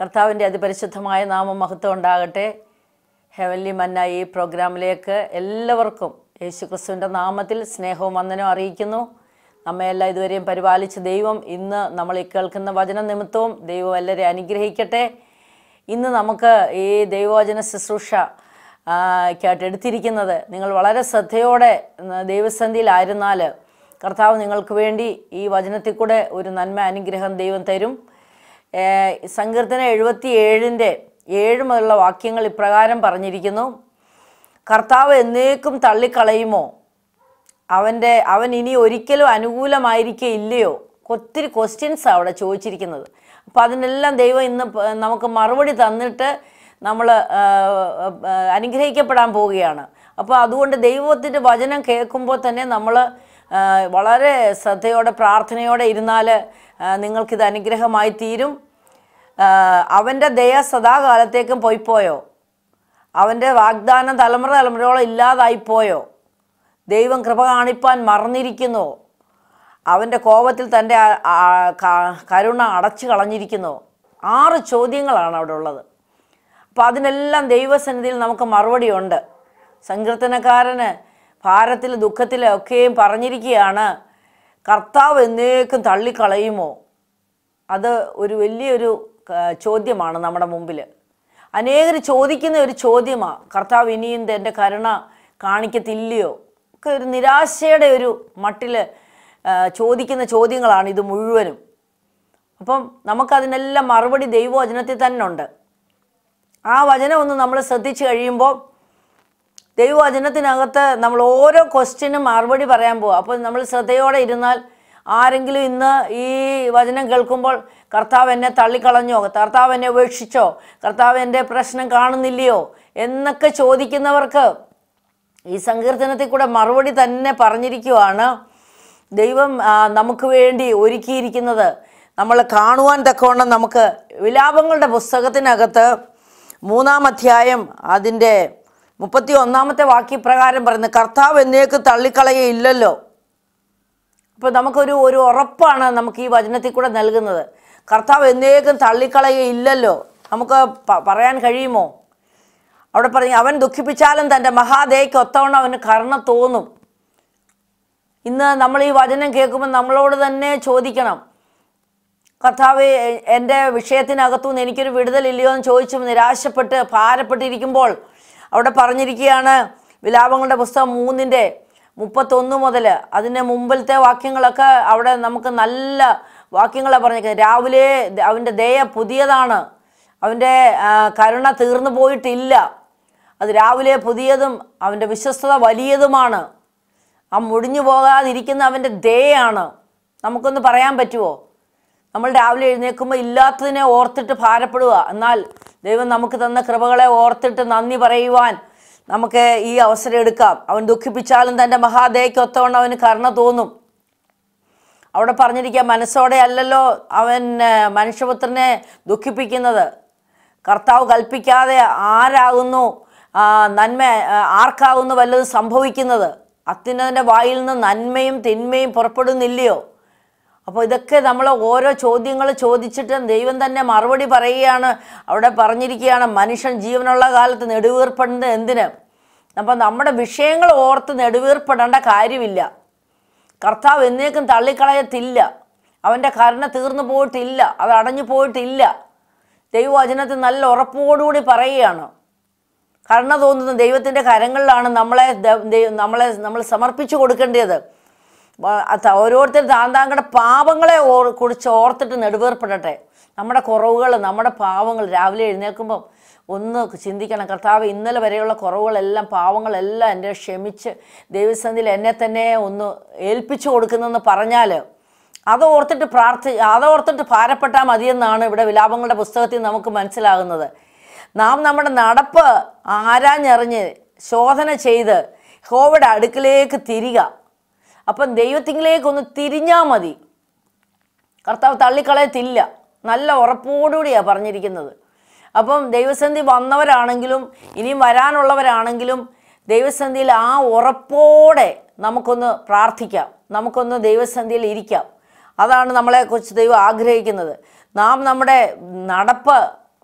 കർത്താവിൻ്റെ അതിപരിശുദ്ധമായ നാമം മഹത്വം ഉണ്ടാകട്ടെ ഹെവൻലി മന്ന ഈ പ്രോഗ്രാമിലേക്ക് എല്ലാവർക്കും യേശു ക്രിസ്തുവിൻ്റെ നാമത്തിൽ സ്നേഹവും വന്ദനവും അറിയിക്കുന്നു നമ്മയെല്ലാം ഇതുവരെയും പരിപാലിച്ച ദൈവം ഇന്ന് നമ്മൾ ഈ കേൾക്കുന്ന വചന നിമിത്തവും ദൈവം എല്ലാവരെയും അനുഗ്രഹിക്കട്ടെ ഇന്ന് നമുക്ക് ഈ ദൈവവചന ശുശ്രൂഷ ആ, ക്കായിട്ട് എടുത്തിരിക്കുന്നത് നിങ്ങൾ വളരെ ശ്രദ്ധയോടെ ഉം, ദൈവസന്ധിയിലായിരുന്നാൽ കർത്താവ് നിങ്ങൾക്ക് വേണ്ടി ഈ വചനത്തിൽ കൂടെ ഒരു നന്മ അനുഗ്രഹം ദൈവം തരും ഏ, സങ്കീർത്തനം എഴുപത്തി ഏഴിൻ്റെ ഏഴ് മുതലുള്ള വാക്യങ്ങൾ ഇപ്രകാരം പറഞ്ഞിരിക്കുന്നു കർത്താവ് എന്നേക്കും തള്ളിക്കളയുമോ അവൻ്റെ അവൻ ഇനി ഒരിക്കലും അനുകൂലമായിരിക്കില്ലയോ ഒത്തിരി ക്വസ്റ്റ്യൻസ് അവിടെ ചോദിച്ചിരിക്കുന്നത് അപ്പോൾ അതിനെല്ലാം ദൈവം ഇന്ന് പ- നമുക്ക് മറുപടി തന്നിട്ട് നമ്മൾ അനുഗ്രഹിക്കപ്പെടാൻ പോവുകയാണ് അപ്പോൾ അതുകൊണ്ട് ദൈവത്തിൻ്റെ വചനം കേൾക്കുമ്പോൾ തന്നെ നമ്മൾ വളരെ ശ്രദ്ധയോടെ പ്രാർത്ഥനയോടെ ഇരുന്നാൽ നിങ്ങൾക്കിത് അനുഗ്രഹമായി തീരും ആ, അവൻ്റെ ദയ സദാകാലത്തേക്കും പോയിപ്പോയോ അവൻ്റെ വാഗ്ദാനം തലമുറ തലമുറയോളം ഇല്ലാതായിപ്പോയോ ദൈവം കൃപ കാണിപ്പാൻ മറന്നിരിക്കുന്നു അവൻ്റെ കോപത്തിൽ തൻ്റെ ആ- ആ- ക- കരുണ അടച്ചു കളഞ്ഞിരിക്കുന്നു ആറ് ചോദ്യങ്ങളാണ് അവിടെ ഉള്ളത് അപ്പോൾ അതിനെല്ലാം ദൈവസന്നിധിയിൽ നമുക്ക് മറുപടിയുണ്ട് സങ്കീർത്തനക്കാരന് ഭാരത്തിൽ ദുഃഖത്തിൽ ഒക്കെയും പറഞ്ഞിരിക്കുകയാണ് കർത്താവ് എന്നേക്കും തള്ളിക്കളയുമോ അത് ഒരു വലിയൊരു ആ, ചോദ്യമാണ് നമ്മുടെ മുമ്പിൽ അനേകർ ചോദിക്കുന്ന ഒരു ചോദ്യമാണ് കർത്താവ് ഇനിയും എൻ്റെ കരുണ കാണിക്കത്തില്ലയോ ഒക്കെ ഒരു നിരാശയുടെ ഒരു മട്ടിൽ ചോദിക്കുന്ന ചോദ്യങ്ങളാണ് ഇത് മുഴുവനും അപ്പം നമുക്കതിനെല്ലാം മറുപടി ദൈവവചനത്തിൽ തന്നെ ഉണ്ട് ആ വചനം ഒന്ന് നമ്മൾ ശ്രദ്ധിച്ചു കഴിയുമ്പോൾ ദൈവവചനത്തിനകത്ത് നമ്മൾ ഓരോ ക്വസ്റ്റ്യനും മറുപടി പറയാൻ പോവുക അപ്പോൾ നമ്മൾ ശ്രദ്ധയോടെ ഇരുന്നാൽ ആരെങ്കിലും ഇന്ന് ഈ വചനം കേൾക്കുമ്പോൾ കർത്താവ് എന്നെ തള്ളിക്കളഞ്ഞോ കർത്താവ് എന്നെ ഉപേക്ഷിച്ചോ കർത്താവ് എൻ്റെ പ്രശ്നം കാണുന്നില്ലയോ എന്നൊക്കെ ചോദിക്കുന്നവർക്ക് ഈ സങ്കീർത്തനത്തിൽ കൂടെ മറുപടി തന്നെ പറഞ്ഞിരിക്കുവാണ് ദൈവം ആ, നമുക്ക് വേണ്ടി ഒരുക്കിയിരിക്കുന്നത് നമ്മൾ കാണുവാൻ തക്കവണ്ണം നമുക്ക് വിലാപങ്ങളുടെ പുസ്തകത്തിനകത്ത് മൂന്നാം അധ്യായം അതിൻ്റെ മുപ്പത്തി ഒന്നാമത്തെ വാക്യപ്രകാരം പറയുന്നത് കർത്താവ് എന്നേക്ക് തള്ളിക്കളയയില്ലല്ലോ അപ്പോൾ നമുക്കൊരു ഒരു ഉറപ്പാണ് നമുക്ക് ഈ വചനത്തിൽ കൂടെ നൽകുന്നത് കർത്താവ് എന്നേക്കും തള്ളിക്കളയയില്ലല്ലോ നമുക്ക് പ- പറയാൻ കഴിയുമോ അവിടെ പറഞ്ഞു അവൻ ദുഃഖിപ്പിച്ചാലും തൻ്റെ മഹാദേയ്ക്ക് ഒത്തവണ്ണം അവന് കരുണ തോന്നും ഇന്ന് നമ്മൾ ഈ വചനം കേൾക്കുമ്പോൾ നമ്മളോട് തന്നെ ചോദിക്കണം കർത്താവ് എൻ്റെ വിഷയത്തിനകത്തുനിന്ന് എനിക്കൊരു വിടുതലില്ലയോ എന്ന് ചോദിച്ചു നിരാശപ്പെട്ട് ഭാരപ്പെട്ടിരിക്കുമ്പോൾ അവിടെ പറഞ്ഞിരിക്കുകയാണ് വിലാപങ്ങളുടെ പുസ്തകം മൂന്നിൻ്റെ മുപ്പത്തൊന്ന് മുതൽ അതിൻ്റെ മുമ്പിലത്തെ വാക്യങ്ങളൊക്കെ അവിടെ നമുക്ക് നല്ല വാക്യങ്ങളാണ് പറഞ്ഞിരിക്കുന്നത് രാവിലെ അവൻ്റെ ദയ പുതിയതാണ് അവൻ്റെ ആ, കരുണ തീർന്നു പോയിട്ടില്ല അത് രാവിലെ പുതിയതും അവൻ്റെ വിശ്വസ്തത വലിയതുമാണ് ആ മുടിഞ്ഞു പോകാതിരിക്കുന്ന അവൻ്റെ ദയാണ് നമുക്കൊന്ന് പറയാൻ പറ്റുമോ നമ്മൾ രാവിലെ എഴുന്നേൽക്കുമ്പോൾ ഇല്ലാത്തതിനെ ഓർത്തിട്ട് ഭാരപ്പെടുക എന്നാൽ ദൈവം നമുക്ക് തന്ന കൃപകളെ ഓർത്തിട്ട് നന്ദി പറയുവാൻ നമുക്ക് ഈ അവസരം എടുക്കാം അവൻ ദുഃഖിപ്പിച്ചാലും തൻ്റെ മഹാദേയ്ക്ക് ഒത്തവണ്ണം അവന് കരുണ തോന്നും അവിടെ പറഞ്ഞിരിക്കുക മനസ്സോടെ അല്ലല്ലോ അവൻ ആ, മനുഷ്യപുത്രനെ ദുഃഖിപ്പിക്കുന്നത് കർത്താവ് കൽപ്പിക്കാതെ ആരാകുന്നു ആ, നന്മ ആ, ആർക്കാകുന്നു വല്ലതും സംഭവിക്കുന്നത് അത്യുന്നതിൻ്റെ വായിൽ നിന്ന് നന്മയും തിന്മയും പുറപ്പെടുന്നില്ലയോ അപ്പോൾ ഇതൊക്കെ നമ്മൾ ഓരോ ചോദ്യങ്ങൾ ചോദിച്ചിട്ട് ദൈവം തന്നെ മറുപടി പറയുകയാണ് അവിടെ പറഞ്ഞിരിക്കുകയാണ് മനുഷ്യൻ ജീവനുള്ള കാലത്ത് നെടുവീർപ്പെടുന്നത് എന്തിന് അപ്പം നമ്മുടെ വിഷയങ്ങൾ ഓർത്ത് നെടുവീർപ്പെടേണ്ട കാര്യമില്ല കർത്താവ് എന്നേക്കും തള്ളിക്കളയത്തില്ല അവൻ്റെ കരുണ തീർന്നു പോയിട്ടില്ല അത് അടഞ്ഞു പോയിട്ടില്ല ദൈവവചനത്തിൽ നല്ല ഉറപ്പോടുകൂടി പറയുകയാണ് കരുണ തോന്നുന്ന ദൈവത്തിൻ്റെ കരങ്ങളിലാണ് നമ്മളെ ദ- ദൈ- നമ്മളെ നമ്മൾ സമർപ്പിച്ചു കൊടുക്കേണ്ടത് വ- അത് ഓരോരുത്തർ താന്താങ്കളുടെ പാപങ്ങളെ ഓർ കുറിച്ച് ഓർത്തിട്ട് നെടുവേർപ്പെടട്ടെ നമ്മുടെ കുറവുകൾ നമ്മുടെ പാവങ്ങൾ രാവിലെ എഴുന്നേൽക്കുമ്പോൾ ഒന്ന് ചിന്തിക്കണം കർത്താവ് ഇന്നലെ വരെയുള്ള കുറവുകളെല്ലാം പാവങ്ങളെല്ലാം എൻ്റെ ക്ഷമിച്ച് ദൈവസന്ധിയിൽ എന്നെ തന്നെ ഒന്ന് ഏൽപ്പിച്ചു കൊടുക്കുന്നെന്ന് പറഞ്ഞാൽ അത് ഓർത്തിട്ട് പ്രാർത്ഥി അത് ഓർത്തിട്ട് ഭാരപ്പെട്ടാൽ മതിയെന്നാണ് ഇവിടെ വിലാപങ്ങളുടെ പുസ്തകത്തിൽ നമുക്ക് മനസ്സിലാകുന്നത് നാം നമ്മുടെ നടപ്പ് ആരാഞ്ഞറിഞ്ഞ് ശോധന ചെയ്ത് ഹോവയുടെ അടുക്കിലേക്ക് തിരിക അപ്പം ദൈവത്തിങ്കിലേക്കൊന്ന് തിരിഞ്ഞാൽ മതി കർത്താവ് തള്ളിക്കളയത്തില്ല നല്ല ഉറപ്പോടുകൂടിയാണ് പറഞ്ഞിരിക്കുന്നത് അപ്പം ദൈവസന്ധി വന്നവരാണെങ്കിലും ഇനിയും വരാനുള്ളവരാണെങ്കിലും ദൈവസന്ധിയിൽ ആ ഉറപ്പോടെ നമുക്കൊന്ന് പ്രാർത്ഥിക്കാം നമുക്കൊന്ന് ദൈവസന്ധിയിൽ ഇരിക്കാം അതാണ് നമ്മളെക്കുറിച്ച് ദൈവം ആഗ്രഹിക്കുന്നത് നാം നമ്മുടെ നടപ്പ്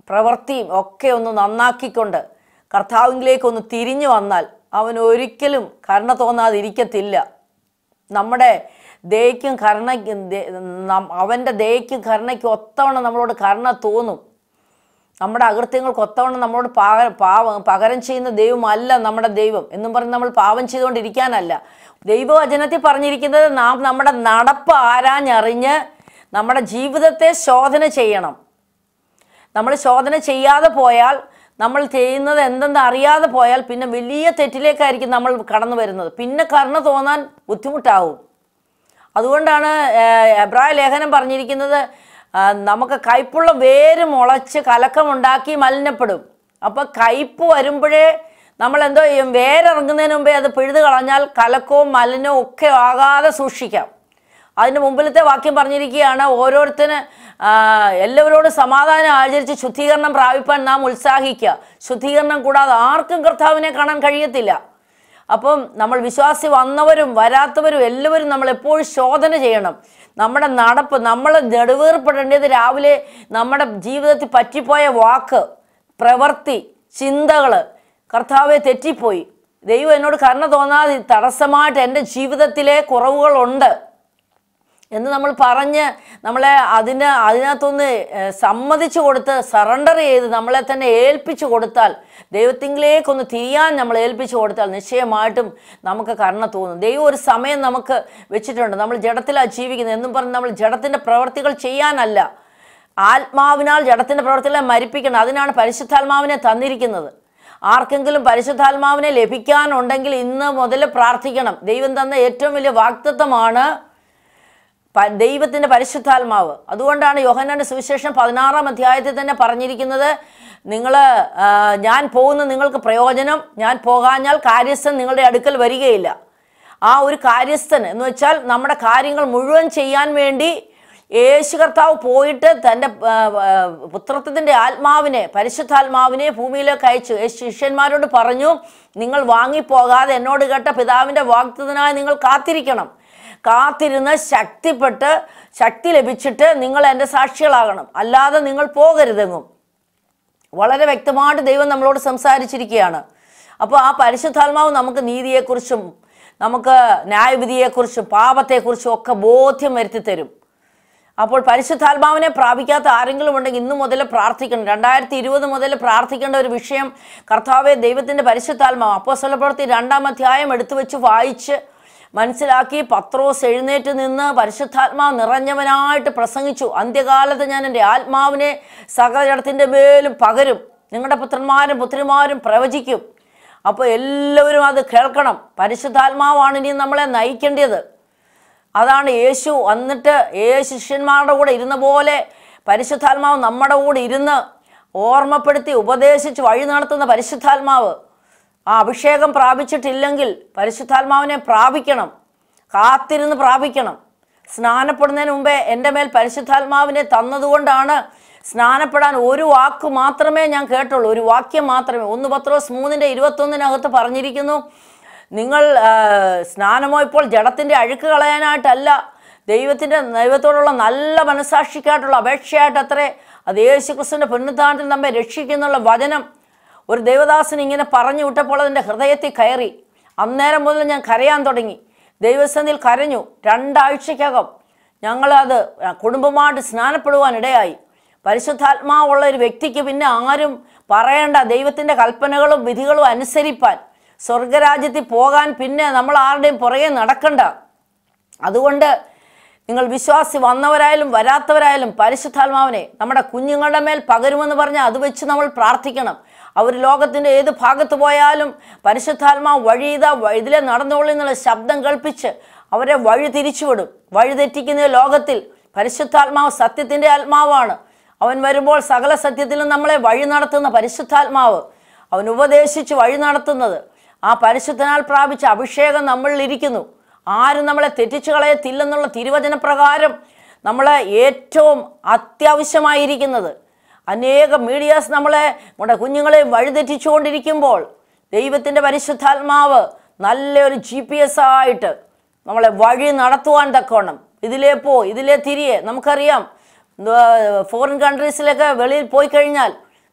പ്രവൃത്തിയും ഒക്കെ ഒന്ന് നന്നാക്കിക്കൊണ്ട് കർത്താവിലേക്ക് ഒന്ന് തിരിഞ്ഞു വന്നാൽ അവൻ ഒരിക്കലും കരുണ തോന്നാതിരിക്കത്തില്ല നമ്മുടെ ദയയ്ക്കും കരുണയ്ക്കും ദേ- നം- അവൻ്റെ ദയയ്ക്കും കരുണയ്ക്കും ഒത്തവണ്ണം നമ്മളോട് കരുണ തോന്നും നമ്മുടെ അകൃത്യങ്ങൾക്ക് ഒത്തവണ്ണം നമ്മളോട് പാക പാവ പകരം ചെയ്യുന്ന ദൈവമല്ല നമ്മുടെ ദൈവം എന്നും പറഞ്ഞ് നമ്മൾ പാവം ചെയ്തുകൊണ്ടിരിക്കാനല്ല ദൈവവചനത്തിൽ പറഞ്ഞിരിക്കുന്നത് നാം നമ്മുടെ നടപ്പ് ആരാഞ്ഞറിഞ്ഞ് നമ്മുടെ ജീവിതത്തെ ശോധന ചെയ്യണം നമ്മൾ ശോധന ചെയ്യാതെ പോയാൽ നമ്മൾ ചെയ്യുന്നത് എന്തെന്ന് അറിയാതെ പോയാൽ പിന്നെ വലിയ തെറ്റിലേക്കായിരിക്കും നമ്മൾ കടന്നു വരുന്നത് പിന്നെ കരുണ തോന്നാൻ ബുദ്ധിമുട്ടാവും അതുകൊണ്ടാണ് ഏഹ്, എബ്രായ ലേഖനം പറഞ്ഞിരിക്കുന്നത് ആ, നമുക്ക് കയ്പുള്ള വേര് മുളച്ച് കലക്കമുണ്ടാക്കി മലിനപ്പെടും അപ്പോൾ കയ്പ് വരുമ്പോഴേ നമ്മൾ എന്തോ ചെയ്യും വേരിറങ്ങുന്നതിന് മുമ്പേ അത് പിഴുത് കളഞ്ഞാൽ കലക്കവും മലിനവും ഒക്കെ ആകാതെ സൂക്ഷിക്കാം അതിന് മുമ്പിലത്തെ വാക്യം പറഞ്ഞിരിക്കുകയാണ് ഓരോരുത്തന് ആ, എല്ലാവരോടും സമാധാനം ആചരിച്ച് ശുദ്ധീകരണം പ്രാപിപ്പാൻ നാം ഉത്സാഹിക്കുക ശുദ്ധീകരണം കൂടാതെ ആർക്കും കർത്താവിനെ കാണാൻ കഴിയത്തില്ല അപ്പം നമ്മൾ വിശ്വാസി വന്നവരും വരാത്തവരും എല്ലാവരും നമ്മൾ എപ്പോഴും ശോധന ചെയ്യണം നമ്മുടെ നടപ്പ് നമ്മൾ നെടുവേർപ്പെടേണ്ടത് രാവിലെ നമ്മുടെ ജീവിതത്തിൽ പറ്റിപ്പോയ വാക്ക് പ്രവൃത്തി ചിന്തകൾ കർത്താവെ തെറ്റിപ്പോയി ദൈവം എന്നോട് കരുണ തോന്നാതെ തടസ്സമായിട്ട് എൻ്റെ ജീവിതത്തിലെ കുറവുകളുണ്ട് എന്ന് നമ്മൾ പറഞ്ഞ് നമ്മളെ അതിന് അതിനകത്തൊന്ന് ഏഹ്, സമ്മതിച്ചു കൊടുത്ത് സറണ്ടർ ചെയ്ത് നമ്മളെ തന്നെ ഏൽപ്പിച്ചു കൊടുത്താൽ ദൈവത്തിങ്കിലേക്കൊന്ന് തിരിയാൻ നമ്മൾ ഏൽപ്പിച്ചു കൊടുത്താൽ നിശ്ചയമായിട്ടും നമുക്ക് കരുണ തോന്നും ദൈവം ഒരു സമയം നമുക്ക് വെച്ചിട്ടുണ്ട് നമ്മൾ ജഡത്തിലാണ് ജീവിക്കുന്നത് എന്നും പറഞ്ഞ് നമ്മൾ ജഡത്തിൻ്റെ പ്രവർത്തികൾ ചെയ്യാനല്ല ആത്മാവിനാൽ ജഡത്തിൻ്റെ പ്രവർത്തികളെ മരിപ്പിക്കണം അതിനാണ് പരിശുദ്ധാത്മാവിനെ തന്നിരിക്കുന്നത് ആർക്കെങ്കിലും പരിശുദ്ധാത്മാവിനെ ലഭിക്കാനുണ്ടെങ്കിൽ ഇന്ന് മുതൽ പ്രാർത്ഥിക്കണം ദൈവം തന്ന ഏറ്റവും വലിയ വാക്തത്വമാണ് പ- ദൈവത്തിൻ്റെ പരിശുദ്ധാത്മാവ് അതുകൊണ്ടാണ് യോഹന്നാൻ്റെ സുവിശേഷം പതിനാറാം അധ്യായത്തിൽ തന്നെ പറഞ്ഞിരിക്കുന്നത് നിങ്ങൾ ഞാൻ പോകുന്ന നിങ്ങൾക്ക് പ്രയോജനം ഞാൻ പോകാഞ്ഞാൽ കാര്യസ്ഥൻ നിങ്ങളുടെ അടുക്കൽ വരികയില്ല ആ ഒരു കാര്യസ്ഥൻ എന്ന് വെച്ചാൽ നമ്മുടെ കാര്യങ്ങൾ മുഴുവൻ ചെയ്യാൻ വേണ്ടി യേശു കർത്താവ് പോയിട്ട് തൻ്റെ പുത്രത്വത്തിൻ്റെ ആത്മാവിനെ പരിശുദ്ധാത്മാവിനെ ഭൂമിയിലേക്ക് അയച്ചു യേശു ശിഷ്യന്മാരോട് പറഞ്ഞു നിങ്ങൾ വാങ്ങിപ്പോകാതെ എന്നോട് കേട്ട പിതാവിൻ്റെ വാഗ്ദത്തിനായി നിങ്ങൾ കാത്തിരിക്കണം കാത്തിരുന്ന് ശക്തിപ്പെട്ട് ശക്തി ലഭിച്ചിട്ട് നിങ്ങൾ എൻ്റെ സാക്ഷികളാകണം അല്ലാതെ നിങ്ങൾ പോകരുതെങ്ങും വളരെ വ്യക്തമായിട്ട് ദൈവം നമ്മളോട് സംസാരിച്ചിരിക്കുകയാണ് അപ്പോൾ ആ പരിശുദ്ധാത്മാവ് നമുക്ക് നീതിയെക്കുറിച്ചും നമുക്ക് ന്യായവിധിയെക്കുറിച്ചും പാപത്തെക്കുറിച്ചും ഒക്കെ ബോധ്യം വരുത്തി തരും അപ്പോൾ പരിശുദ്ധാത്മാവിനെ പ്രാപിക്കാത്ത ആരെങ്കിലും ഉണ്ടെങ്കിൽ ഇന്നു മുതൽ പ്രാർത്ഥിക്കണം രണ്ടായിരത്തി ഇരുപത് മുതൽ പ്രാർത്ഥിക്കേണ്ട ഒരു വിഷയം കർത്താവെ ദൈവത്തിൻ്റെ പരിശുദ്ധാത്മാവ് അപ്പോസ്തല പ്രവൃത്തി രണ്ടാം അധ്യായം എടുത്തു വെച്ച് വായിച്ച് മനസ്സിലാക്കി പത്രോസ് എഴുന്നേറ്റ് നിന്ന് പരിശുദ്ധാത്മാവ് നിറഞ്ഞവനായിട്ട് പ്രസംഗിച്ചു അന്ത്യകാലത്ത് ഞാൻ എൻ്റെ ആത്മാവിനെ സകലജടത്തിൻ്റെ മേലും പകരും നിങ്ങളുടെ പുത്രന്മാരും പുത്രിമാരും പ്രവചിക്കും അപ്പോൾ എല്ലാവരും അത് കേൾക്കണം പരിശുദ്ധാത്മാവാണ് ഇനി നമ്മളെ നയിക്കേണ്ടത് അതാണ് യേശു വന്നിട്ട് യേശു ശിഷ്യന്മാരുടെ കൂടെ ഇരുന്ന പോലെ പരിശുദ്ധാത്മാവ് നമ്മുടെ കൂടെ ഇരുന്ന് ഓർമ്മപ്പെടുത്തി ഉപദേശിച്ച് വഴി നടത്തുന്ന പരിശുദ്ധാത്മാവ് ആ അഭിഷേകം പ്രാപിച്ചിട്ടില്ലെങ്കിൽ പരിശുദ്ധാത്മാവിനെ പ്രാപിക്കണം കാത്തിരുന്ന് പ്രാപിക്കണം സ്നാനപ്പെടുന്നതിന് മുമ്പേ എൻ്റെ മേൽ പരിശുദ്ധാത്മാവിനെ തന്നതുകൊണ്ടാണ് സ്നാനപ്പെടാൻ ഒരു വാക്ക് മാത്രമേ ഞാൻ കേട്ടുള്ളൂ ഒരു വാക്യം മാത്രമേ ഒന്ന് പത്രോസ് മൂന്നിൻ്റെ ഇരുപത്തൊന്നിനകത്ത് പറഞ്ഞിരിക്കുന്നു നിങ്ങൾ ആ, സ്നാനമോ ഇപ്പോൾ ജഡത്തിൻ്റെ അഴുക്ക് കളയാനായിട്ടല്ല ദൈവത്തിൻ്റെ ദൈവത്തോടുള്ള നല്ല മനസാക്ഷിക്കായിട്ടുള്ള അപേക്ഷയായിട്ട് അത്രേ അത് യേശു ക്രിസ്തുവിൻ്റെ പുനരുദ്ധാനത്തിൽ നമ്മെ രക്ഷിക്കുന്നുള്ള വചനം ഒരു ദേവദാസൻ ഇങ്ങനെ പറഞ്ഞു വിട്ടപ്പോൾ അതിൻ്റെ ഹൃദയത്തിൽ കയറി അന്നേരം മുതൽ ഞാൻ കരയാൻ തുടങ്ങി ദൈവസന്നിധിയിൽ കരഞ്ഞു രണ്ടാഴ്ചക്കകം ഞങ്ങളത് കുടുംബമായിട്ട് സ്നാനപ്പെടുവാൻ ഇടയായി പരിശുദ്ധാത്മാവുള്ള ഒരു വ്യക്തിക്ക് പിന്നെ ആരും പറയേണ്ട ദൈവത്തിൻ്റെ കൽപ്പനകളും വിധികളും അനുസരിപ്പാൻ സ്വർഗരാജ്യത്തിൽ പോകാൻ പിന്നെ നമ്മൾ ആരുടെയും പുറകെ നടക്കണ്ട അതുകൊണ്ട് നിങ്ങൾ വിശ്വാസി വന്നവരായാലും വരാത്തവരായാലും പരിശുദ്ധാത്മാവിനെ നമ്മുടെ കുഞ്ഞുങ്ങളുടെ മേൽ പകരുമെന്ന് പറഞ്ഞാൽ അത് വെച്ച് നമ്മൾ പ്രാർത്ഥിക്കണം അവർ ലോകത്തിൻ്റെ ഏത് ഭാഗത്ത് പോയാലും പരിശുദ്ധാത്മാവ് വഴി ഇതാ വ- ഇതിലെ നടന്നോളൂ എന്നുള്ള ശബ്ദം കേൾപ്പിച്ച് അവരെ വഴി തിരിച്ചുവിടും വഴി തെറ്റിക്കുന്ന ലോകത്തിൽ പരിശുദ്ധാത്മാവ് സത്യത്തിൻ്റെ ആത്മാവാണ് അവൻ വരുമ്പോൾ സകല സത്യത്തിലും നമ്മളെ വഴി നടത്തുന്ന പരിശുദ്ധാത്മാവ് അവൻ ഉപദേശിച്ച് വഴി നടത്തുന്നത് ആ പരിശുദ്ധനാൽ പ്രാപിച്ച അഭിഷേകം നമ്മളിൽ ഇരിക്കുന്നു ആരും നമ്മളെ തെറ്റിച്ചു കളയത്തില്ലെന്നുള്ള തിരുവചന പ്രകാരം നമ്മളെ ഏറ്റവും അത്യാവശ്യമായിരിക്കുന്നത് അനേകം മീഡിയാസ് നമ്മളെ നമ്മുടെ കുഞ്ഞുങ്ങളെ വഴിതെറ്റിച്ചുകൊണ്ടിരിക്കുമ്പോൾ ദൈവത്തിൻ്റെ പരിശുദ്ധാത്മാവ് നല്ലൊരു ജി പി എസ് ആയിട്ട് നമ്മളെ വഴി നടത്തുവാൻ തക്കോണം ഇതിലേ പോ ഇതിലേ തിരിയെ നമുക്കറിയാം ഫോറിൻ കൺട്രീസിലൊക്കെ വെളിയിൽ പോയി കഴിഞ്ഞാൽ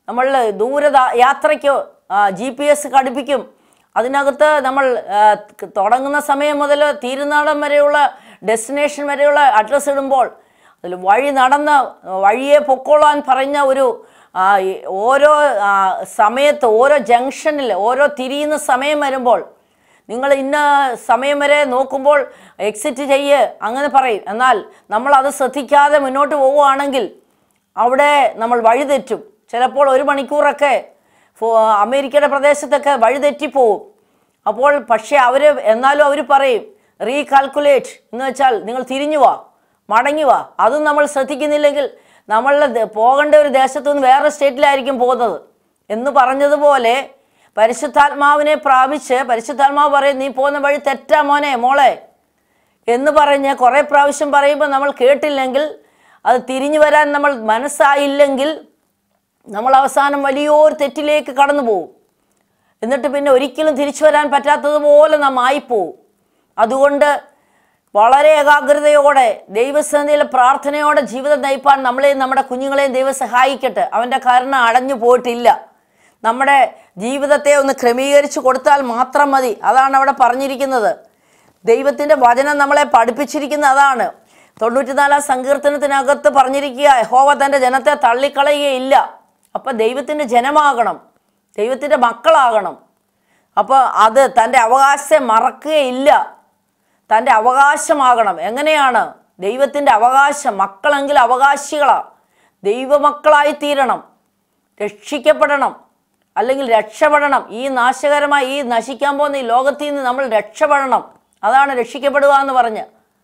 നമ്മൾ ദൂര ദാ- യാത്രയ്ക്ക് ജി പി എസ് ഘടിപ്പിക്കും അതിനകത്ത് നമ്മൾ ആ, ക- തുടങ്ങുന്ന സമയം മുതൽ തീരുന്നാളം വരെയുള്ള ഡെസ്റ്റിനേഷൻ വരെയുള്ള അഡ്രസ്സ് ഇടുമ്പോൾ അതിൽ വഴി നടന്ന് വഴിയെ പൊക്കോളാൻ പറഞ്ഞ ഒരു ആ, ഈ ഓരോ ആ, സമയത്ത് ഓരോ ജംഗ്ഷനിൽ ഓരോ തിരിയുന്ന സമയം വരുമ്പോൾ നിങ്ങൾ ഇന്ന സമയം വരെ നോക്കുമ്പോൾ എക്സിറ്റ് ചെയ്യ് അങ്ങനെ പറയും എന്നാൽ നമ്മൾ അത് ശ്രദ്ധിക്കാതെ മുന്നോട്ട് പോവുകയാണെങ്കിൽ അവിടെ നമ്മൾ വഴിതെറ്റും ചിലപ്പോൾ ഒരു മണിക്കൂറൊക്കെ ഫോ- അമേരിക്കയുടെ പ്രദേശത്തൊക്കെ വഴിതെറ്റിപ്പോവും അപ്പോൾ പക്ഷേ അവർ എന്നാലും അവർ പറയും റീകാൽക്കുലേറ്റ് എന്ന് വെച്ചാൽ നിങ്ങൾ തിരിഞ്ഞു വാ മടങ്ങി വാ അതും നമ്മൾ ശ്രദ്ധിക്കുന്നില്ലെങ്കിൽ നമ്മളുടെ ദ- പോകേണ്ട ഒരു ദേശത്തു നിന്ന് വേറെ സ്റ്റേറ്റിലായിരിക്കും പോകുന്നത് എന്ന് പറഞ്ഞതുപോലെ പരിശുദ്ധാത്മാവിനെ പ്രാപിച്ച് പരിശുദ്ധാത്മാവ് പറയും നീ പോകുന്ന വഴി തെറ്റാ മോനെ മോളെ എന്ന് പറഞ്ഞ് കുറേ പ്രാവശ്യം പറയുമ്പോൾ നമ്മൾ കേട്ടില്ലെങ്കിൽ അത് തിരിഞ്ഞു വരാൻ നമ്മൾ മനസ്സായില്ലെങ്കിൽ നമ്മൾ അവസാനം വലിയൊരു തെറ്റിലേക്ക് കടന്നു പോകും എന്നിട്ട് പിന്നെ ഒരിക്കലും തിരിച്ചു വരാൻ പറ്റാത്തതുപോലെ നാം ആയിപ്പോവും അതുകൊണ്ട് വളരെ ഏകാഗ്രതയോടെ ദൈവസന്നിധിയിലെ പ്രാർത്ഥനയോടെ ജീവിതം നയിപ്പാൻ നമ്മളെയും നമ്മുടെ കുഞ്ഞുങ്ങളെയും ദൈവം സഹായിക്കട്ടെ അവൻ്റെ കാരണം അടഞ്ഞു പോയിട്ടില്ല നമ്മുടെ ജീവിതത്തെ ഒന്ന് ക്രമീകരിച്ചു കൊടുത്താൽ മാത്രം മതി അതാണ് അവിടെ പറഞ്ഞിരിക്കുന്നത് ദൈവത്തിൻ്റെ വചനം നമ്മളെ പഠിപ്പിച്ചിരിക്കുന്ന അതാണ് തൊണ്ണൂറ്റിനാലാം സങ്കീർത്തനത്തിനകത്ത് പറഞ്ഞിരിക്കുക യഹോവ തൻ്റെ ജനത്തെ തള്ളിക്കളയുകയില്ല അപ്പം ദൈവത്തിൻ്റെ ജനമാകണം ദൈവത്തിൻ്റെ മക്കളാകണം അപ്പോൾ അത് തൻ്റെ അവകാശത്തെ മറക്കുകയില്ല തൻ്റെ അവകാശമാകണം എങ്ങനെയാണ് ദൈവത്തിൻ്റെ അവകാശം മക്കളെങ്കിൽ അവകാശികളാണ് ദൈവമക്കളായി തീരണം രക്ഷിക്കപ്പെടണം അല്ലെങ്കിൽ രക്ഷപ്പെടണം ഈ നാശകരമായി ഈ നശിക്കാൻ പോകുന്ന ഈ ലോകത്തിൽ നിന്ന് നമ്മൾ രക്ഷപ്പെടണം അതാണ് രക്ഷിക്കപ്പെടുക എന്ന് പറഞ്ഞ്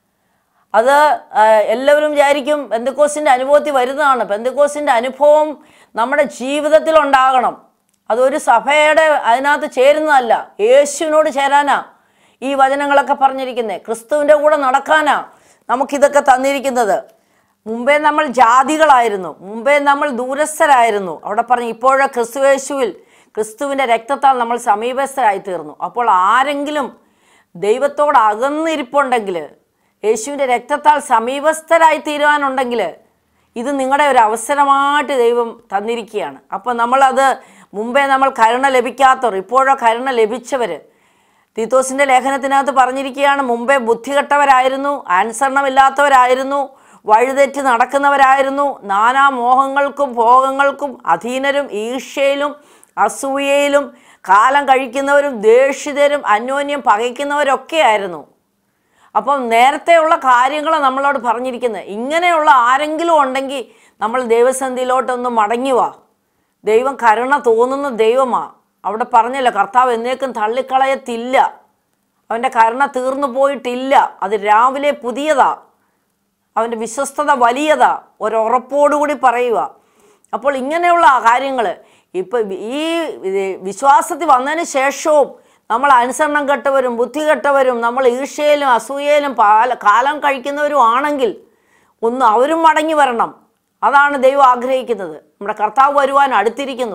അത് ആ, എല്ലാവരും വിചാരിക്കും പെന്തക്കോസിൻ്റെ അനുഭവത്തിൽ വരുന്നതാണ് പെന്തക്കോസിൻ്റെ അനുഭവം നമ്മുടെ ജീവിതത്തിൽ ഉണ്ടാകണം അതൊരു സഭയുടെ അതിനകത്ത് ചേരുന്നതല്ല യേശുവിനോട് ചേരാനാ ഈ വചനങ്ങളൊക്കെ പറഞ്ഞിരിക്കുന്നത് ക്രിസ്തുവിൻ്റെ കൂടെ നടക്കാനാ നമുക്കിതൊക്കെ തന്നിരിക്കുന്നത് മുമ്പേ നമ്മൾ ജാതികളായിരുന്നു മുമ്പേ നമ്മൾ ദൂരസ്ഥരായിരുന്നു അവിടെ പറഞ്ഞു ഇപ്പോഴെ ക്രിസ്തുവേശുവിൽ ക്രിസ്തുവിൻ്റെ രക്തത്താൽ നമ്മൾ സമീപസ്ഥരായി തീർന്നു അപ്പോൾ ആരെങ്കിലും ദൈവത്തോട് അകന്നിരിപ്പുണ്ടെങ്കിൽ യേശുവിൻ്റെ രക്തത്താൽ സമീപസ്ഥരായി തീരുവാനുണ്ടെങ്കിൽ ഇത് നിങ്ങളുടെ ഒരു അവസരമായിട്ട് ദൈവം തന്നിരിക്കുകയാണ് അപ്പോൾ നമ്മളത് മുമ്പേ നമ്മൾ കരുണ ലഭിക്കാത്തവർ ഇപ്പോഴോ കരുണ ലഭിച്ചവർ തീത്തോസിൻ്റെ ലേഖനത്തിനകത്ത് പറഞ്ഞിരിക്കുകയാണ് മുമ്പേ ബുദ്ധികെട്ടവരായിരുന്നു അനുസരണമില്ലാത്തവരായിരുന്നു വഴിതെറ്റി നടക്കുന്നവരായിരുന്നു നാനാ മോഹങ്ങൾക്കും ഭോഗങ്ങൾക്കും അധീനരും ഈർഷ്യയിലും അസൂയയിലും കാലം കഴിക്കുന്നവരും ദേഷിതരും അന്യോന്യം പകയ്ക്കുന്നവരൊക്കെ ആയിരുന്നു അപ്പം നേരത്തെയുള്ള കാര്യങ്ങൾ നമ്മളോട് പറഞ്ഞിരിക്കുന്നത് ഇങ്ങനെയുള്ള ആരെങ്കിലും ഉണ്ടെങ്കിൽ നമ്മൾ ദൈവസന്ധിയിലോട്ടൊന്ന് മടങ്ങി വാ ദൈവം കരുണ തോന്നുന്ന ദൈവമാ അവിടെ പറഞ്ഞല്ലോ കർത്താവ് എന്നേക്കും തള്ളിക്കളയത്തില്ല അവൻ്റെ കരുണ തീർന്നു പോയിട്ടില്ല അത് രാവിലെ പുതിയതാ അവൻ്റെ വിശ്വസ്തത വലിയതാ ഒരുറപ്പോടുകൂടി പറയുക അപ്പോൾ ഇങ്ങനെയുള്ള കാര്യങ്ങൾ ഇപ്പം ഈ ഇത് വിശ്വാസത്തിൽ വന്നതിന് ശേഷവും നമ്മൾ അനുസരണം കെട്ടവരും ബുദ്ധി കെട്ടവരും നമ്മൾ ഈർഷ്യയിലും അസൂയയിലും പാല കാലം കഴിക്കുന്നവരും ആണെങ്കിൽ ഒന്ന് അവരും മടങ്ങി വരണം അതാണ് ദൈവം ആഗ്രഹിക്കുന്നത് നമ്മുടെ കർത്താവ് വരുവാൻ അടുത്തിരിക്കുന്നു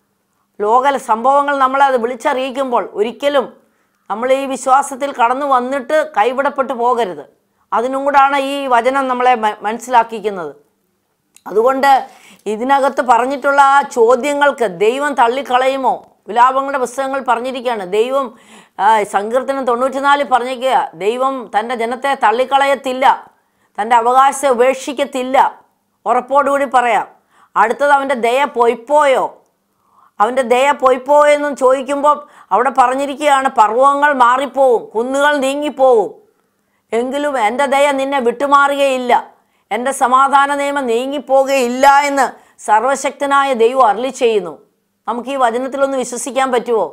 ലോക സംഭവങ്ങൾ നമ്മളെ അത് വിളിച്ചറിയിക്കുമ്പോൾ ഒരിക്കലും നമ്മൾ ഈ വിശ്വാസത്തിൽ കടന്നു വന്നിട്ട് കൈവിടപ്പെട്ടു പോകരുത് അതിനും കൂടാണ് ഈ വചനം നമ്മളെ മ- മനസ്സിലാക്കിക്കുന്നത് അതുകൊണ്ട് ഇതിനകത്ത് പറഞ്ഞിട്ടുള്ള ആ ചോദ്യങ്ങൾക്ക് ദൈവം തള്ളിക്കളയുമോ വിലാപങ്ങളുടെ പുസ്തകങ്ങൾ പറഞ്ഞിരിക്കുകയാണ് ദൈവം ആ, സങ്കീർത്തനം തൊണ്ണൂറ്റിനാലിൽ പറഞ്ഞിരിക്കുക ദൈവം തൻ്റെ ജനത്തെ തള്ളിക്കളയത്തില്ല തൻ്റെ അവകാശത്തെ ഉപേക്ഷിക്കത്തില്ല ഉറപ്പോടുകൂടി പറയാം അടുത്തത് അവൻ്റെ ദയ പൊയ്പോയോ അവൻ്റെ ദയ പൊയ്പോയെന്നും ചോദിക്കുമ്പോൾ അവിടെ പറഞ്ഞിരിക്കുകയാണ് പർവ്വങ്ങൾ മാറിപ്പോവും കുന്നുകൾ നീങ്ങിപ്പോവും എങ്കിലും എൻ്റെ ദയ നിന്നെ വിട്ടുമാറുകയില്ല എൻ്റെ സമാധാന നിയമം നീങ്ങിപ്പോകുകയില്ല എന്ന് സർവശക്തനായ ദൈവം അരളി ചെയ്യുന്നു നമുക്ക് ഈ വചനത്തിലൊന്ന് വിശ്വസിക്കാൻ പറ്റുമോ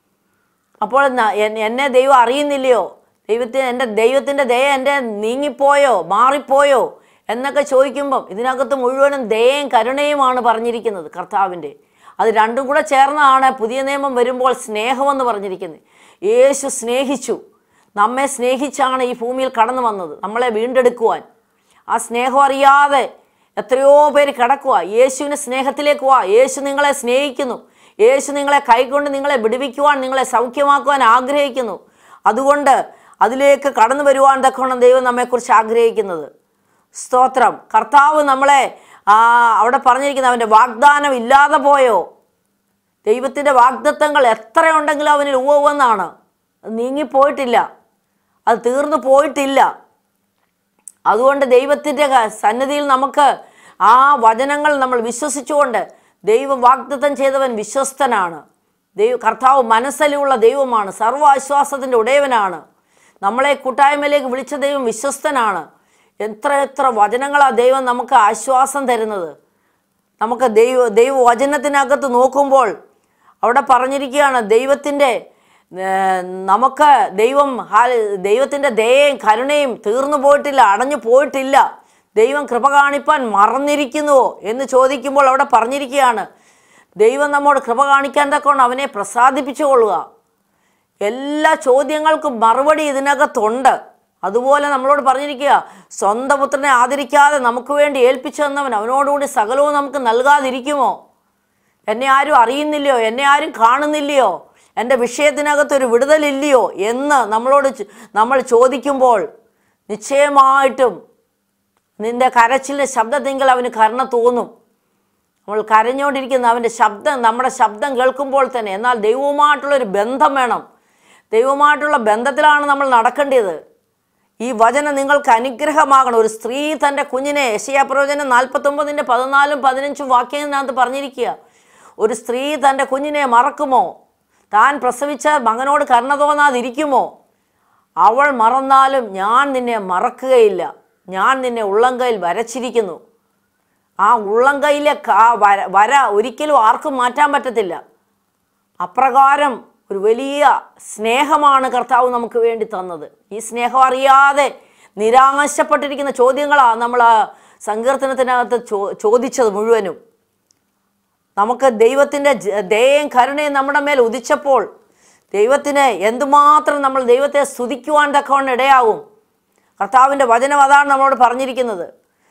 അപ്പോൾ ന- എൻ- എന്നെ ദൈവം അറിയുന്നില്ലയോ ദൈവത്തിന് എൻ്റെ ദൈവത്തിൻ്റെ ദയ എൻ്റെ നീങ്ങിപ്പോയോ മാറിപ്പോയോ എന്നൊക്കെ ചോദിക്കുമ്പം ഇതിനകത്ത് മുഴുവനും ദയയും കരുണയുമാണ് പറഞ്ഞിരിക്കുന്നത് കർത്താവിൻ്റെ അത് രണ്ടും കൂടെ ചേർന്നാണ് പുതിയ നിയമം വരുമ്പോൾ സ്നേഹമെന്ന് പറഞ്ഞിരിക്കുന്നത് യേശു സ്നേഹിച്ചു നമ്മെ സ്നേഹിച്ചാണ് ഈ ഭൂമിയിൽ കടന്നു വന്നത് നമ്മളെ വീണ്ടെടുക്കുവാൻ ആ സ്നേഹം അറിയാതെ എത്രയോ പേര് കിടക്കുക യേശുവിൻ്റെ സ്നേഹത്തിലേക്ക് വാ യേശു നിങ്ങളെ സ്നേഹിക്കുന്നു യേശു നിങ്ങളെ കൈകൊണ്ട് നിങ്ങളെ വിടുവിക്കുവാൻ നിങ്ങളെ സൗഖ്യമാക്കുവാൻ ആഗ്രഹിക്കുന്നു അതുകൊണ്ട് അതിലേക്ക് കടന്നു വരുവാൻ തക്കവണ്ണം ദൈവം നമ്മെക്കുറിച്ച് ആഗ്രഹിക്കുന്നത് സ്തോത്രം കർത്താവ് നമ്മളെ ആ അവിടെ പറഞ്ഞിരിക്കുന്ന അവൻ്റെ വാഗ്ദാനം ഇല്ലാതെ പോയോ ദൈവത്തിൻ്റെ വാഗ്ദത്തങ്ങൾ എത്രയുണ്ടെങ്കിലും അവനിൽ ഉവ്വെന്നാണ് അത് നീങ്ങിപ്പോയിട്ടില്ല അത് തീർന്നു പോയിട്ടില്ല അതുകൊണ്ട് ദൈവത്തിൻ്റെ ക- സന്നിധിയിൽ നമുക്ക് ആ വചനങ്ങൾ നമ്മൾ വിശ്വസിച്ചുകൊണ്ട് ദൈവം വാഗ്ദത്തം ചെയ്തവൻ വിശ്വസ്തനാണ് ദൈവ കർത്താവ് മനസ്സലിയുള്ള ദൈവമാണ് സർവ്വ ആശ്വാസത്തിൻ്റെ ഉടയവനാണ് നമ്മളെ കൂട്ടായ്മയിലേക്ക് വിളിച്ച ദൈവം വിശ്വസ്തനാണ് എത്ര എത്ര വചനങ്ങളാണ് ദൈവം നമുക്ക് ആശ്വാസം തരുന്നത് നമുക്ക് ദൈവ ദൈവവചനത്തിനകത്ത് നോക്കുമ്പോൾ അവിടെ പറഞ്ഞിരിക്കുകയാണ് ദൈവത്തിൻ്റെ ഏർ, നമുക്ക് ദൈവം ഹാ- ദൈവത്തിൻ്റെ ദയയും കരുണയും തീർന്നു പോയിട്ടില്ല അടഞ്ഞു പോയിട്ടില്ല ദൈവം കൃപ കാണിപ്പാൻ മറന്നിരിക്കുന്നുവോ എന്ന് ചോദിക്കുമ്പോൾ അവിടെ പറഞ്ഞിരിക്കുകയാണ് ദൈവം നമ്മോട് കൃപ കാണിക്കാൻ തക്കോണം അവനെ പ്രസാദിപ്പിച്ചുകൊള്ളുക എല്ലാ ചോദ്യങ്ങൾക്കും മറുപടി ഇതിനകത്തുണ്ട് അതുപോലെ നമ്മളോട് പറഞ്ഞിരിക്കുക സ്വന്തം പുത്രനെ ആദരിക്കാതെ നമുക്ക് വേണ്ടി ഏൽപ്പിച്ചു തന്നവൻ അവനോടുകൂടി സകലവും നമുക്ക് നൽകാതിരിക്കുമോ എന്നെ ആരും അറിയുന്നില്ലയോ എന്നെ ആരും കാണുന്നില്ലയോ എൻ്റെ വിഷയത്തിനകത്തൊരു വിടുതലില്ലയോ എന്ന് നമ്മളോട് ചോ- നമ്മൾ ചോദിക്കുമ്പോൾ നിശ്ചയമായിട്ടും നിന്റെ കരച്ചിലിൻ്റെ ശബ്ദത്തെങ്കിൽ അവന് കരുണ തോന്നും നമ്മൾ കരഞ്ഞുകൊണ്ടിരിക്കുന്ന അവൻ്റെ ശബ്ദം നമ്മുടെ ശബ്ദം കേൾക്കുമ്പോൾ തന്നെ എന്നാൽ ദൈവവുമായിട്ടുള്ളൊരു ബന്ധം വേണം ദൈവവുമായിട്ടുള്ള ബന്ധത്തിലാണ് നമ്മൾ നടക്കേണ്ടത് ഈ വചനം നിങ്ങൾക്ക് അനുഗ്രഹമാകണം ഒരു സ്ത്രീ തൻ്റെ കുഞ്ഞിനെ യശയാ പ്രവചനം നാൽപ്പത്തൊമ്പതിൻ്റെ പതിനാലും പതിനഞ്ചും വാക്യത്തിനകത്ത് പറഞ്ഞിരിക്കുക ഒരു സ്ത്രീ തൻ്റെ കുഞ്ഞിനെ മറക്കുമോ താൻ പ്രസവിച്ച മകനോട് കരുണ തോന്നാതിരിക്കുമോ അവൾ മറന്നാലും ഞാൻ നിന്നെ മറക്കുകയില്ല ഞാൻ നിന്നെ ഉള്ളംകൈയിൽ വരച്ചിരിക്കുന്നു ആ ഉള്ളംകൈയിലെ ക- ആ വര വര ഒരിക്കലും ആർക്കും മാറ്റാൻ പറ്റത്തില്ല അപ്രകാരം ഒരു വലിയ സ്നേഹമാണ് കർത്താവ് നമുക്ക് വേണ്ടി തന്നത് ഈ സ്നേഹം അറിയാതെ നിരാശപ്പെട്ടിരിക്കുന്ന ചോദ്യങ്ങളാണ് നമ്മൾ ആ സങ്കീർത്തനത്തിനകത്ത് ചോ ചോദിച്ചത് മുഴുവനും നമുക്ക് ദൈവത്തിൻ്റെ ജ- ദയയും കരുണയും നമ്മുടെ മേൽ ഉദിച്ചപ്പോൾ ദൈവത്തിന് എന്തുമാത്രം നമ്മൾ ദൈവത്തെ സ്തുതിക്കുവാൻ തക്കവണ്ണം ഇടയാവും കർത്താവിൻ്റെ വചനം അതാണ് നമ്മളോട് പറഞ്ഞിരിക്കുന്നത്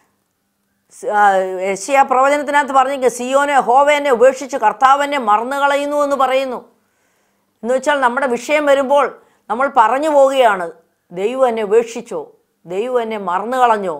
യശയ പ്രവചനത്തിനകത്ത് പറഞ്ഞിരിക്കുക സിയോനെ ഹോവേനെ ഉപേക്ഷിച്ച് കർത്താവിനെ മറന്നു കളയുന്നു എന്ന് പറയുന്നു എന്ന് വെച്ചാൽ നമ്മുടെ വിഷയം വരുമ്പോൾ നമ്മൾ പറഞ്ഞു പോവുകയാണ് ദൈവം എന്നെ ഉപേക്ഷിച്ചോ ദൈവം എന്നെ മറന്നു കളഞ്ഞോ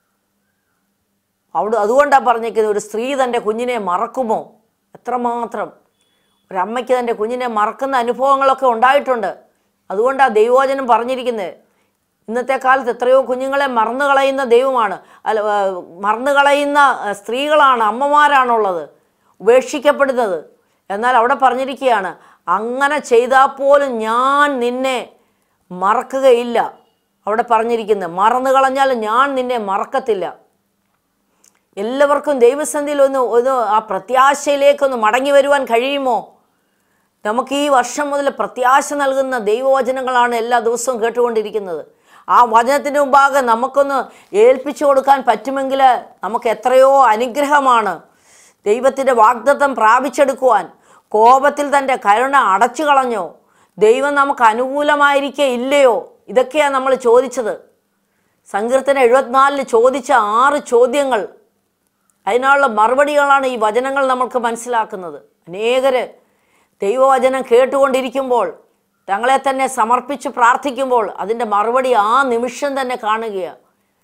അവിടെ അതുകൊണ്ടാണ് പറഞ്ഞിരിക്കുന്നത് ഒരു സ്ത്രീ തൻ്റെ കുഞ്ഞിനെ മറക്കുമോ എത്രമാത്രം ഒരമ്മയ്ക്ക് തൻ്റെ കുഞ്ഞിനെ മറക്കുന്ന അനുഭവങ്ങളൊക്കെ ഉണ്ടായിട്ടുണ്ട് അതുകൊണ്ടാണ് ദൈവവചനം പറഞ്ഞിരിക്കുന്നത് ഇന്നത്തെ കാലത്ത് എത്രയോ കുഞ്ഞുങ്ങളെ മറന്നു കളയുന്ന ദൈവമാണ് അല്ല ആ, മറന്നു കളയുന്ന ആ, സ്ത്രീകളാണ് അമ്മമാരാണുള്ളത് ഉപേക്ഷിക്കപ്പെടുന്നത് എന്നാൽ അവിടെ പറഞ്ഞിരിക്കുകയാണ് അങ്ങനെ ചെയ്താൽ പോലും ഞാൻ നിന്നെ മറക്കുകയില്ല അവിടെ പറഞ്ഞിരിക്കുന്നത് മറന്നു കളഞ്ഞാലും ഞാൻ നിന്നെ മറക്കത്തില്ല എല്ലാവർക്കും ദൈവസന്ധിയിൽ ഒന്ന് ഒന്ന് ആ പ്രത്യാശയിലേക്കൊന്ന് മടങ്ങി വരുവാൻ കഴിയുമോ നമുക്ക് ഈ വർഷം മുതൽ പ്രത്യാശ നൽകുന്ന ദൈവവചനങ്ങളാണ് എല്ലാ ദിവസവും കേട്ടുകൊണ്ടിരിക്കുന്നത് ആ വചനത്തിന് മുമ്പാകെ നമുക്കൊന്ന് ഏൽപ്പിച്ചു കൊടുക്കാൻ പറ്റുമെങ്കിൽ നമുക്ക് എത്രയോ അനുഗ്രഹമാണ് ദൈവത്തിൻ്റെ വാഗ്ദത്തം പ്രാപിച്ചെടുക്കുവാൻ കോപത്തിൽ തൻ്റെ കരുണ അടച്ചു കളഞ്ഞോ ദൈവം നമുക്ക് അനുകൂലമായിരിക്കെ ഇല്ലയോ ഇതൊക്കെയാണ് നമ്മൾ ചോദിച്ചത് സങ്കീർത്തന എഴുപത്തിനാലിൽ ചോദിച്ച ആറ് ചോദ്യങ്ങൾ അതിനുള്ള മറുപടികളാണ് ഈ വചനങ്ങൾ നമുക്ക് മനസ്സിലാക്കുന്നത് അനേകര് ദൈവവചനം കേട്ടുകൊണ്ടിരിക്കുമ്പോൾ തങ്ങളെ തന്നെ സമർപ്പിച്ച് പ്രാർത്ഥിക്കുമ്പോൾ അതിൻ്റെ മറുപടി ആ നിമിഷം തന്നെ കാണുകയാണ്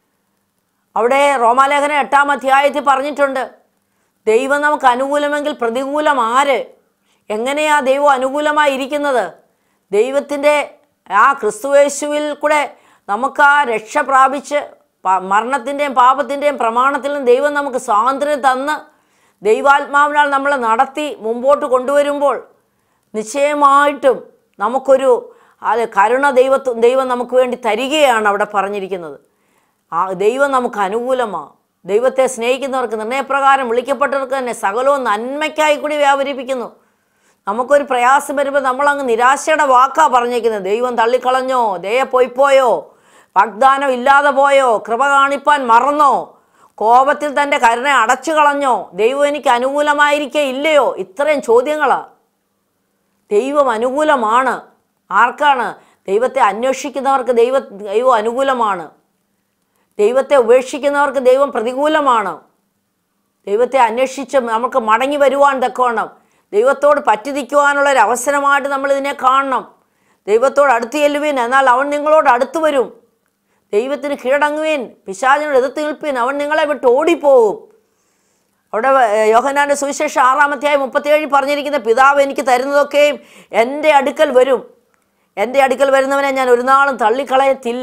അവിടെ റോമാലേഖന എട്ടാം അധ്യായത്തിൽ പറഞ്ഞിട്ടുണ്ട് ദൈവം നമുക്ക് അനുകൂലമെങ്കിൽ പ്രതികൂലം ആര് എങ്ങനെയാ ദൈവം അനുകൂലമായി ഇരിക്കുന്നത് ദൈവത്തിൻ്റെ ആ ക്രിസ്തുവേശുവിൽ കൂടെ നമുക്ക് ആ രക്ഷ പ്രാപിച്ച് പ- മരണത്തിൻ്റെയും പാപത്തിൻ്റെയും പ്രമാണത്തിൽ നിന്ന് ദൈവം നമുക്ക് സ്വാതന്ത്ര്യം തന്ന് ദൈവാത്മാവിനാൽ നമ്മളെ നടത്തി മുമ്പോട്ട് കൊണ്ടുവരുമ്പോൾ നിശ്ചയമായിട്ടും നമുക്കൊരു അത് കരുണ ദൈവത്ത് ദൈവം നമുക്ക് വേണ്ടി തരികയാണ് അവിടെ പറഞ്ഞിരിക്കുന്നത് ആ ദൈവം നമുക്ക് അനുകൂലമാണ് ദൈവത്തെ സ്നേഹിക്കുന്നവർക്ക് നിർണയപ്രകാരം വിളിക്കപ്പെട്ടവർക്ക് തന്നെ സകലവും നന്മയ്ക്കായി കൂടി വ്യാപരിപ്പിക്കുന്നു നമുക്കൊരു പ്രയാസം വരുമ്പോൾ നമ്മളങ്ങ് നിരാശയുടെ വാക്കാ പറഞ്ഞേക്കുന്നത് ദൈവം തള്ളിക്കളഞ്ഞോ ദയ പോയിപ്പോയോ വാഗ്ദാനം ഇല്ലാതെ പോയോ കൃപ കാണിപ്പാൻ മറന്നോ കോപത്തിൽ തൻ്റെ കരുണ അടച്ചു കളഞ്ഞോ ദൈവം എനിക്ക് അനുകൂലമായിരിക്കെ ഇല്ലയോ ഇത്രയും ചോദ്യങ്ങളാണ് ദൈവം അനുകൂലമാണ് ആർക്കാണ് ദൈവത്തെ അന്വേഷിക്കുന്നവർക്ക് ദൈവ ദൈവം അനുകൂലമാണ് ദൈവത്തെ ഉപേക്ഷിക്കുന്നവർക്ക് ദൈവം പ്രതികൂലമാണ് ദൈവത്തെ അന്വേഷിച്ച് നമുക്ക് മടങ്ങി വരുവാൻ തക്കവണ്ണം ദൈവത്തോട് പറ്റി നിൽക്കുവാനുള്ള ഒരു അവസരമായിട്ട് നമ്മൾ ഇതിനെ കാണണം ദൈവത്തോട് അടുത്ത് ചെല്ലുവീൻ എന്നാൽ അവൻ നിങ്ങളോട് അടുത്ത് വരും ദൈവത്തിന് കീഴടങ്ങുവീൻ പിശാചിനോട് എതിർത്ത് നിൽപ്പീൻ അവൻ നിങ്ങളെ വിട്ട് ഓടിപ്പോകും അവിടെ ഏർ, യോഹന്നാന്റെ സുവിശേഷം ആറാമത്തെയായി മുപ്പത്തിയേഴ് പറഞ്ഞിരിക്കുന്ന പിതാവ് എനിക്ക് തരുന്നതൊക്കെയും എൻ്റെ അടുക്കൽ വരും എൻ്റെ അടുക്കൽ വരുന്നവനെ ഞാൻ ഒരു നാളും തള്ളിക്കളയത്തില്ല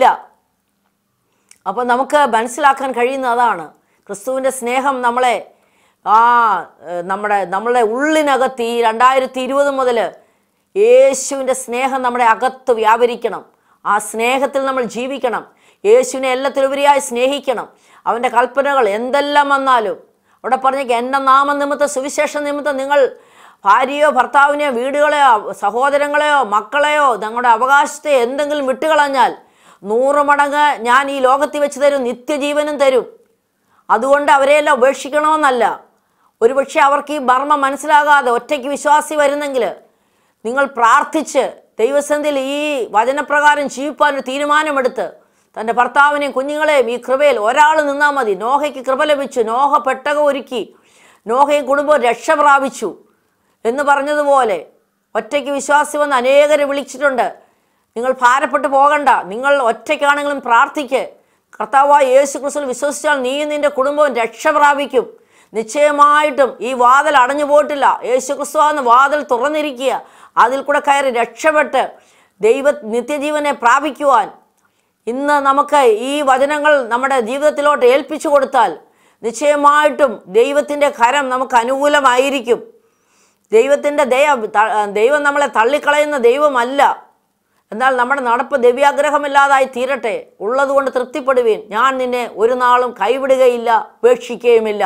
അപ്പോൾ നമുക്ക് മനസ്സിലാക്കാൻ കഴിയുന്ന അതാണ് ക്രിസ്തുവിൻ്റെ സ്നേഹം നമ്മളെ ആ ഏഹ്, നമ്മുടെ നമ്മളുടെ ഉള്ളിനകത്ത് ഈ രണ്ടായിരത്തി ഇരുപത് മുതൽ യേശുവിൻ്റെ സ്നേഹം നമ്മുടെ അകത്ത് വ്യാപരിക്കണം ആ സ്നേഹത്തിൽ നമ്മൾ ജീവിക്കണം യേശുവിനെ എല്ലാത്തിലുപരിയായി സ്നേഹിക്കണം അവൻ്റെ കൽപ്പനകൾ എന്തെല്ലാം വന്നാലും അവിടെ പറഞ്ഞേക്ക് എൻ്റെ നാമനിമിത്തം സുവിശേഷ നിമിത്തം നിങ്ങൾ ഭാര്യയോ ഭർത്താവിനെയോ വീടുകളെയോ സഹോദരങ്ങളെയോ മക്കളെയോ ഞങ്ങളുടെ അവകാശത്തെ എന്തെങ്കിലും വിട്ടുകളഞ്ഞാൽ നൂറ് മടങ്ങ് ഞാൻ ഈ ലോകത്തിൽ വെച്ച് തരും നിത്യജീവനും തരും അതുകൊണ്ട് അവരെയെല്ലാം ഉപേക്ഷിക്കണമെന്നല്ല ഒരുപക്ഷെ അവർക്ക് ഈ മർമ്മം മനസ്സിലാകാതെ ഒറ്റയ്ക്ക് വിശ്വാസി വരുന്നെങ്കിൽ നിങ്ങൾ പ്രാർത്ഥിച്ച് ദൈവസന്ധിയിൽ ഈ വചനപ്രകാരം ജീവിപ്പാൻ ഒരു തീരുമാനമെടുത്ത് തൻ്റെ ഭർത്താവിനെയും കുഞ്ഞുങ്ങളെയും ഈ കൃപയിൽ ഒരാൾ നിന്നാൽ മതി നോഹയ്ക്ക് കൃപ ലഭിച്ചു നോഹ പെട്ടകം ഒരുക്കി നോഹയും കുടുംബവും രക്ഷ പ്രാപിച്ചു എന്ന് പറഞ്ഞതുപോലെ ഒറ്റയ്ക്ക് വിശ്വാസി വന്ന് അനേകരെ വിളിച്ചിട്ടുണ്ട് നിങ്ങൾ ഭാരപ്പെട്ടു പോകണ്ട നിങ്ങൾ ഒറ്റയ്ക്കാണെങ്കിലും പ്രാർത്ഥിക്ക് കർത്താവായ യേശു ക്രിസ്തു വിശ്വസിച്ചാൽ നീയും നിന്റെ കുടുംബവും രക്ഷ പ്രാപിക്കും നിശ്ചയമായിട്ടും ഈ വാതിൽ അടഞ്ഞു പോയിട്ടില്ല യേശു ക്രിസ്തു എന്ന വാതിൽ തുറന്നിരിക്കുക അതിൽ കൂടെ കയറി രക്ഷപ്പെട്ട് ദൈവ നിത്യജീവനെ പ്രാപിക്കുവാൻ ഇന്ന് നമുക്ക് ഈ വചനങ്ങൾ നമ്മുടെ ജീവിതത്തിലോട്ട് ഏൽപ്പിച്ചു കൊടുത്താൽ നിശ്ചയമായിട്ടും ദൈവത്തിൻ്റെ കരം നമുക്ക് അനുകൂലമായിരിക്കും ദൈവത്തിൻ്റെ ദയ ത- ദൈവം നമ്മളെ തള്ളിക്കളയുന്ന ദൈവമല്ല എന്നാൽ നമ്മുടെ നടപ്പ് ദിവ്യാഗ്രഹമില്ലാതായി തീരട്ടെ ഉള്ളതുകൊണ്ട് തൃപ്തിപ്പെടുവീൻ ഞാൻ നിന്നെ ഒരു നാളും കൈവിടുകയില്ല ഉപേക്ഷിക്കുകയുമില്ല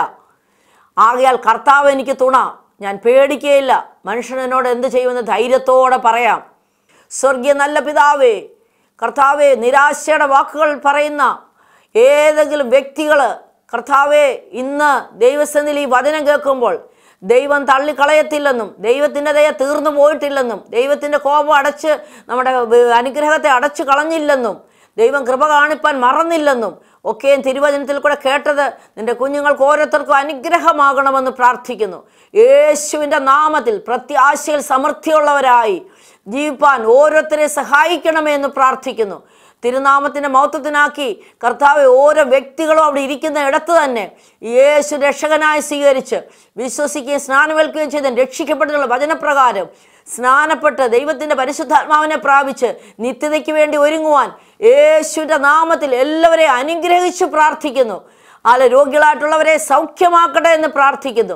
ആകയാൽ കർത്താവ് എനിക്ക് തുണ ഞാൻ പേടിക്കുകയില്ല മനുഷ്യൻ എന്നോട് എന്ത് ചെയ്യുമെന്ന് ധൈര്യത്തോടെ പറയാം സ്വർഗീയ നല്ല പിതാവേ കർത്താവെ നിരാശയുടെ വാക്കുകൾ പറയുന്ന ഏതെങ്കിലും വ്യക്തികൾ കർത്താവെ ഇന്ന് ദൈവസന്നിധിയിൽ ഈ വചനം കേൾക്കുമ്പോൾ ദൈവം തള്ളിക്കളയത്തില്ലെന്നും ദൈവത്തിൻ്റെ ദയ തീർന്നു പോയിട്ടില്ലെന്നും ദൈവത്തിൻ്റെ കോപം അടച്ച് നമ്മുടെ വ- അനുഗ്രഹത്തെ അടച്ചു കളഞ്ഞില്ലെന്നും ദൈവം കൃപ കാണിപ്പാൻ മറന്നില്ലെന്നും ഒക്കെയും തിരുവചനത്തിൽ കൂടെ കേട്ടത് നിന്റെ കുഞ്ഞുങ്ങൾക്ക് ഓരോരുത്തർക്കും അനുഗ്രഹമാകണമെന്ന് പ്രാർത്ഥിക്കുന്നു യേശുവിൻ്റെ നാമത്തിൽ പ്രത്യാശയിൽ സമൃദ്ധിയുള്ളവരായി ജീവിപ്പാൻ ഓരോരുത്തരെ സഹായിക്കണമേ എന്ന് പ്രാർത്ഥിക്കുന്നു തിരുനാമത്തിൻ്റെ മൗത്വത്തിനാക്കി കർത്താവ് ഓരോ വ്യക്തികളും അവിടെ ഇരിക്കുന്ന ഇടത്ത് തന്നെ യേശു രക്ഷകനായി സ്വീകരിച്ച് വിശ്വസിക്കുകയും സ്നാനമേൽക്കുകയും ചെയ്ത് രക്ഷിക്കപ്പെട്ടുള്ള വചനപ്രകാരം സ്നാനപ്പെട്ട് ദൈവത്തിൻ്റെ പരിശുദ്ധാത്മാവിനെ പ്രാപിച്ച് നിത്യതയ്ക്ക് വേണ്ടി ഒരുങ്ങുവാൻ യേശുവിൻ്റെ നാമത്തിൽ എല്ലാവരെയും അനുഗ്രഹിച്ചു പ്രാർത്ഥിക്കുന്നു അല്ല രോഗികളായിട്ടുള്ളവരെ സൗഖ്യമാക്കട്ടെ എന്ന് പ്രാർത്ഥിക്കുന്നു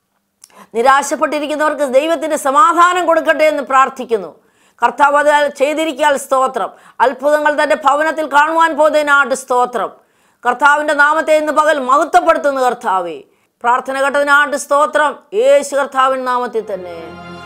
നിരാശപ്പെട്ടിരിക്കുന്നവർക്ക് ദൈവത്തിൻ്റെ സമാധാനം കൊടുക്കട്ടെ എന്ന് പ്രാർത്ഥിക്കുന്നു കർത്താവ് അത് ചെയ്തിരിക്കാൻ സ്തോത്രം അത്ഭുതങ്ങൾ തൻ്റെ ഭവനത്തിൽ കാണുവാൻ പോകുന്നതിനാട്ട് സ്തോത്രം കർത്താവിൻ്റെ നാമത്തെ ഇന്ന് പകൽ മഹത്വപ്പെടുത്തുന്നു കർത്താവേ പ്രാർത്ഥന കേട്ടതിനാട്ട് സ്തോത്രം യേശു കർത്താവിൻ നാമത്തിൽ തന്നെ